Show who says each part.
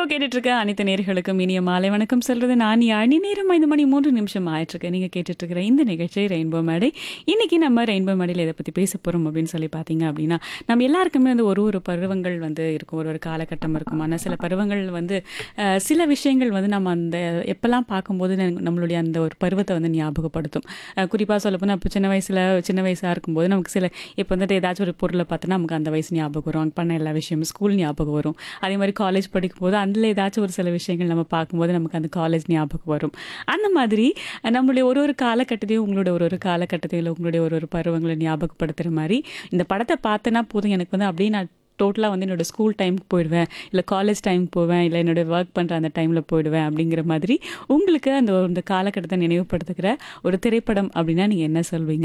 Speaker 1: கேட்டுட்டு இருக்க அனைத்து நேர்களுக்கும் இனிய மாலை வணக்கம் சொல்றது நான் அணி நேரம் ஐந்து மணி மூன்று நிமிஷம் ஆயிட்டிருக்கு நீங்க கேட்டுட்டு இருக்கிற இந்த நிகழ்ச்சி ரெயின்போ மேடை இன்னைக்கு நம்ம ரெயின்போ மேடையில் இதை பத்தி பேச போறோம் அப்படின்னு சொல்லி பார்த்தீங்க அப்படின்னா நம்ம எல்லாருக்குமே வந்து ஒரு ஒரு பருவங்கள் வந்து இருக்கும் ஒரு ஒரு காலகட்டம் இருக்கும் ஆனால் சில பருவங்கள் வந்து அஹ், சில விஷயங்கள் வந்து நம்ம அந்த எப்பெல்லாம் பார்க்கும்போது நமக்கு- நம்மளுடைய அந்த ஒரு பருவத்தை வந்து ஞாபகப்படுத்தும் குறிப்பாக சொல்ல போனால் இப்போ சின்ன வயசுல சின்ன வயசாக இருக்கும்போது நமக்கு சில இப்போ வந்துட்டு ஏதாச்சும் ஒரு பொருளை பார்த்தோன்னா நமக்கு அந்த வயசு ஞாபகம் வரும் அங்க பண்ண எல்லா விஷயமும் ஸ்கூல் ஞாபகம் வரும் அதே மாதிரி காலேஜ் படிக்கும்போது அதில் ஏதாச்சும் ஒரு சில விஷயங்கள் நம்ம பார்க்கும்போது நமக்கு அந்த காலேஜ் ஞாபகம் வரும் அந்த மாதிரி அஹ், நம்மளுடைய ஒரு ஒரு காலகட்டத்தையும் உங்களோட ஒரு ஒரு காலகட்டத்தையும் இல்லை உங்களுடைய ஒரு ஒரு பருவங்களை ஞாபகப்படுத்துகிற மாதிரி இந்த படத்தை பார்த்தேன்னா போதும் எனக்கு வந்து அப்படியே நான் டோட்டலாக வந்து என்னோட ஸ்கூல் டைமுக்கு போயிடுவேன் இல்லை காலேஜ் டைமுக்கு போவேன் இல்லை என்னோட ஒர்க் பண்ணுற அந்த டைமில் போயிடுவேன் அப்படிங்கிற மாதிரி உங்களுக்கு அந்த அந்த காலகட்டத்தை நினைவுபடுத்துகிற ஒரு திரைப்படம் அப்படின்னா நீங்கள் என்ன சொல்வீங்க